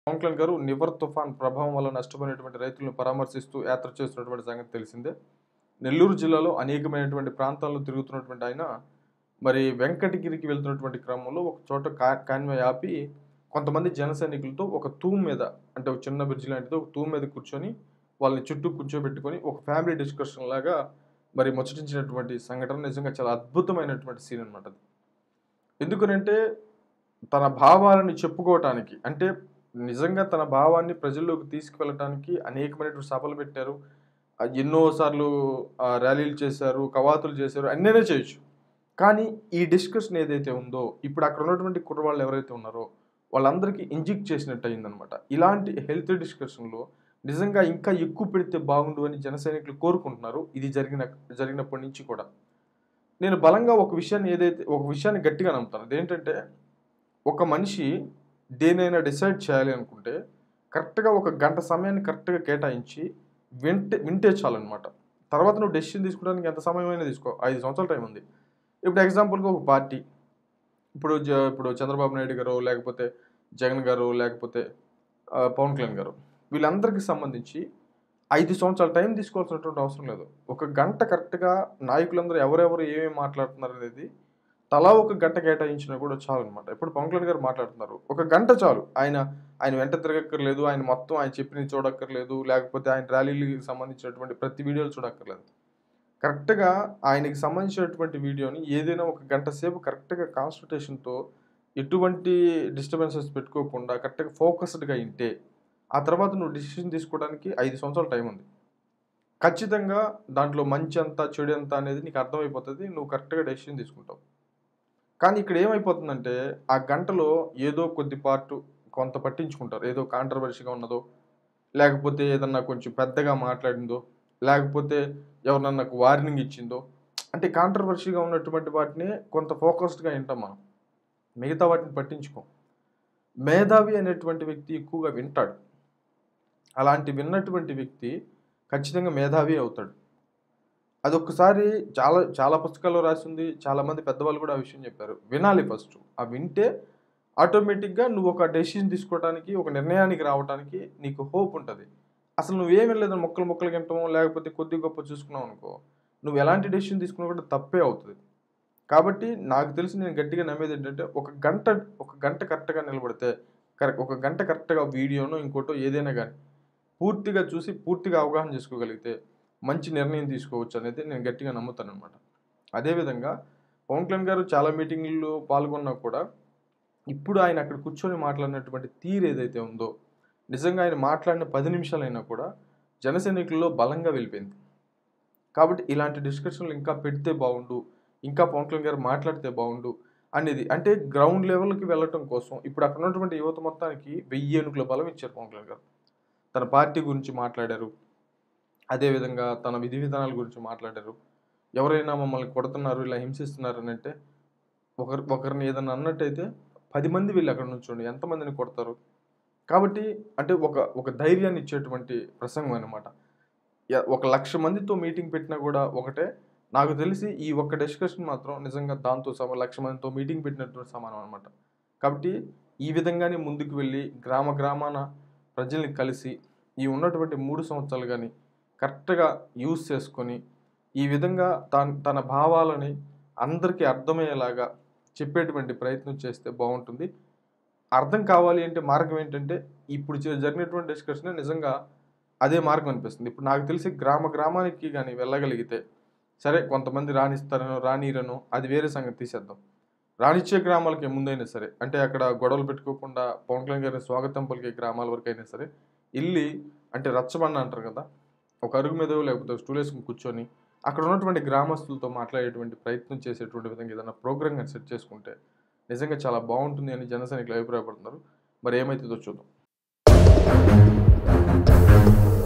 పవన్ కళ్యాణ్ గారు నివర్ తుఫాన్ ప్రభావం వల్ల నష్టపోయినటువంటి రైతులను పరామర్శిస్తూ యాత్ర చేస్తున్నటువంటి సంగతి తెలిసిందే నెల్లూరు జిల్లాలో అనేకమైనటువంటి ప్రాంతాల్లో తిరుగుతున్నటువంటి ఆయన మరి వెంకటగిరికి వెళ్తున్నటువంటి క్రమంలో ఒక చోట కా కాన్వాయ్ ఆపి కొంతమంది జన సైనికులతో ఒక తూము మీద అంటే ఒక చిన్న బ్రిడ్జ్ లాంటిది ఒక తూము మీద కూర్చొని వాళ్ళని చుట్టూ కూర్చోబెట్టుకొని ఒక ఫ్యామిలీ డిస్కషన్ లాగా మరి ముచ్చటించినటువంటి సంఘటన నిజంగా చాలా అద్భుతమైనటువంటి సీన్ అనమాట అది ఎందుకనంటే తన భావాలను చెప్పుకోవటానికి అంటే నిజంగా తన భావాన్ని ప్రజల్లోకి తీసుకువెళ్ళటానికి అనేకమైనటువంటి సభలు పెట్టారు ఆ ఎన్నోసార్లు ఆ, ర్యాలీలు చేశారు కవాతులు చేశారు అన్నైనా చేయొచ్చు కానీ ఈ డిస్కషన్ ఏదైతే ఉందో ఇప్పుడు అక్కడ ఉన్నటువంటి కుర్రవాళ్ళు ఎవరైతే ఉన్నారో వాళ్ళందరికీ ఇంజెక్ట్ చేసినట్టు అయిందనమాట ఇలాంటి హెల్త్ డిస్కషన్లో నిజంగా ఇంకా ఎక్కువ పెడితే బాగుండు అని జన సైనికులు కోరుకుంటున్నారు ఇది జరిగిన జరిగినప్పటి నుంచి కూడా నేను బలంగా ఒక విషయాన్ని ఏదైతే ఒక విషయాన్ని గట్టిగా నమ్ముతాను అదేంటంటే ఒక మనిషి దేనైనా డిసైడ్ చేయాలి అనుకుంటే కరెక్ట్గా ఒక గంట సమయాన్ని కరెక్ట్గా కేటాయించి వింటే వింటే చాలన్నమాట తర్వాత నువ్వు డెసిషన్ తీసుకోవడానికి ఎంత సమయమైనా తీసుకో ఐదు సంవత్సరాల టైం ఉంది ఇప్పుడు ఎగ్జాంపుల్గా ఒక పార్టీ ఇప్పుడు జ- ఇప్పుడు చంద్రబాబు నాయుడు గారు లేకపోతే జగన్ గారు లేకపోతే ఆ, పవన్ కళ్యాణ్ గారు వీళ్ళందరికీ సంబంధించి ఐదు సంవత్సరాల టైం తీసుకోవాల్సినటువంటి అవసరం లేదు ఒక గంట కరెక్ట్గా నాయకులందరూ ఎవరెవరు ఏమేమి మాట్లాడుతున్నారు అనేది తలా ఒక గంట కేటాయించినా కూడా చాలు అనమాట ఇప్పుడు పవన్ కళ్యాణ్ గారు మాట్లాడుతున్నారు ఒక గంట చాలు ఆయన ఆయన వెంట తిరగక్కర్లేదు ఆయన మొత్తం ఆయన చెప్పినవి చూడక్కర్లేదు లేకపోతే ఆయన ర్యాలీలకి సంబంధించినటువంటి ప్రతి వీడియోలు చూడక్కర్లేదు కరెక్ట్గా ఆయనకి సంబంధించినటువంటి వీడియోని ఏదైనా ఒక గంట సేపు కరెక్ట్గా కాన్సన్ట్రేషన్తో ఎటువంటి డిస్టర్బెన్సెస్ పెట్టుకోకుండా కరెక్ట్గా ఫోకస్డ్గా ఇంటే ఆ తర్వాత నువ్వు డిసిషన్ తీసుకోవడానికి ఐదు సంవత్సరాల టైం ఉంది ఖచ్చితంగా దాంట్లో మంచి అంతా చెడు ఎంత అనేది నీకు అర్థమైపోతుంది నువ్వు కరెక్ట్గా డెసిషన్ తీసుకుంటావు కానీ ఇక్కడ ఏమైపోతుందంటే ఆ గంటలో ఏదో కొద్ది పార్ట్ కొంత పట్టించుకుంటారు ఏదో కాంట్రవర్సీగా ఉన్నదో లేకపోతే ఏదన్నా కొంచెం పెద్దగా మాట్లాడిందో లేకపోతే ఎవరన్నా నాకు వార్నింగ్ ఇచ్చిందో అంటే కాంట్రవర్సీగా ఉన్నటువంటి వాటిని కొంత ఫోకస్డ్గా వింటాం మనం మిగతా వాటిని పట్టించుకోం మేధావి అనేటువంటి వ్యక్తి ఎక్కువగా వింటాడు అలాంటి విన్నటువంటి వ్యక్తి ఖచ్చితంగా మేధావి అవుతాడు అదొక్కసారి చాలా చాలా పుస్తకాల్లో రాసింది చాలామంది పెద్దవాళ్ళు కూడా ఆ విషయం చెప్పారు వినాలి ఫస్ట్ ఆ వింటే ఆటోమేటిక్గా నువ్వు ఒక డెసిషన్ తీసుకోవడానికి ఒక నిర్ణయానికి రావడానికి నీకు హోప్ ఉంటుంది అసలు నువ్వేమీ లేదు మొక్కలు మొక్కలు తింటామో లేకపోతే కొద్ది గొప్ప చూసుకున్నావు అనుకో నువ్వు ఎలాంటి డెసిషన్ తీసుకున్నా కూడా తప్పే అవుతుంది కాబట్టి నాకు తెలిసి నేను గట్టిగా నమ్మేది ఏంటంటే ఒక గంట ఒక గంట కరెక్ట్గా నిలబడితే కరెక్ట్ ఒక గంట కరెక్ట్గా వీడియోనో ఇంకోటో ఏదైనా కానీ పూర్తిగా చూసి పూర్తిగా అవగాహన చేసుకోగలిగితే మంచి నిర్ణయం తీసుకోవచ్చు అనేది నేను గట్టిగా నమ్ముతాను అనమాట అదేవిధంగా పవన్ కళ్యాణ్ గారు చాలా మీటింగ్లు పాల్గొన్నా కూడా ఇప్పుడు ఆయన అక్కడ కూర్చొని మాట్లాడినటువంటి తీరు ఏదైతే ఉందో నిజంగా ఆయన మాట్లాడిన పది నిమిషాలైనా కూడా జనసైనికుల్లో బలంగా వెళ్ళిపోయింది కాబట్టి ఇలాంటి డిస్కషన్లు ఇంకా పెడితే బాగుండు ఇంకా పవన్ కళ్యాణ్ గారు మాట్లాడితే బాగుండు అనేది అంటే గ్రౌండ్ లెవెల్కి వెళ్ళటం కోసం ఇప్పుడు అక్కడ ఉన్నటువంటి యువత మొత్తానికి వెయ్యి ఏనుగుల బలం ఇచ్చారు పవన్ కళ్యాణ్ గారు తన పార్టీ గురించి మాట్లాడారు అదేవిధంగా తన విధి విధానాల గురించి మాట్లాడారు ఎవరైనా మమ్మల్ని కొడుతున్నారు ఇలా హింసిస్తున్నారు అని అంటే ఒకరు ఒకరిని ఏదైనా అన్నట్టయితే పది మంది వీళ్ళు అక్కడ నుంచోండి ఎంతమందిని కొడతారు కాబట్టి అంటే ఒక ఒక ధైర్యాన్ని ఇచ్చేటువంటి ప్రసంగం అనమాట ఒక లక్ష మందితో మీటింగ్ పెట్టినా కూడా ఒకటే నాకు తెలిసి ఈ ఒక్క డిస్కషన్ మాత్రం నిజంగా దాంతో సమ లక్ష మందితో మీటింగ్ పెట్టినటువంటి సమానం అనమాట కాబట్టి ఈ విధంగానే ముందుకు వెళ్ళి గ్రామ గ్రామాన ప్రజల్ని కలిసి ఈ ఉన్నటువంటి మూడు సంవత్సరాలు కానీ కరెక్ట్గా యూజ్ చేసుకొని ఈ విధంగా తన తన భావాలని అందరికీ అర్థమయ్యేలాగా చెప్పేటువంటి ప్రయత్నం చేస్తే బాగుంటుంది అర్థం కావాలి అంటే మార్గం ఏంటంటే ఇప్పుడు జ- జరిగినటువంటి డిస్కషన్ నిజంగా అదే మార్గం అనిపిస్తుంది ఇప్పుడు నాకు తెలిసి గ్రామ గ్రామానికి కానీ వెళ్ళగలిగితే సరే కొంతమంది రాణిస్తారనో రానిరనో అది వేరే సంగతి తీసేద్దాం రానిచ్చే గ్రామాలకి ముందైనా సరే అంటే అక్కడ గొడవలు పెట్టుకోకుండా పవన్ కళ్యాణ్ గారిని స్వాగతం పలికే గ్రామాల వరకు అయినా సరే వెళ్ళి అంటే రచ్చబండ అంటారు కదా ఒక అరుగు మీద లేకపోతే ఒక స్టూల్ వేసుకుని కూర్చొని అక్కడ ఉన్నటువంటి గ్రామస్తులతో మాట్లాడేటువంటి ప్రయత్నం చేసేటువంటి విధంగా ఏదైనా ప్రోగ్రామ్ కానీ సెట్ చేసుకుంటే నిజంగా చాలా బాగుంటుంది అని జనసైనికులు అభిప్రాయపడుతున్నారు మరి ఏమైతుందో చూద్దాం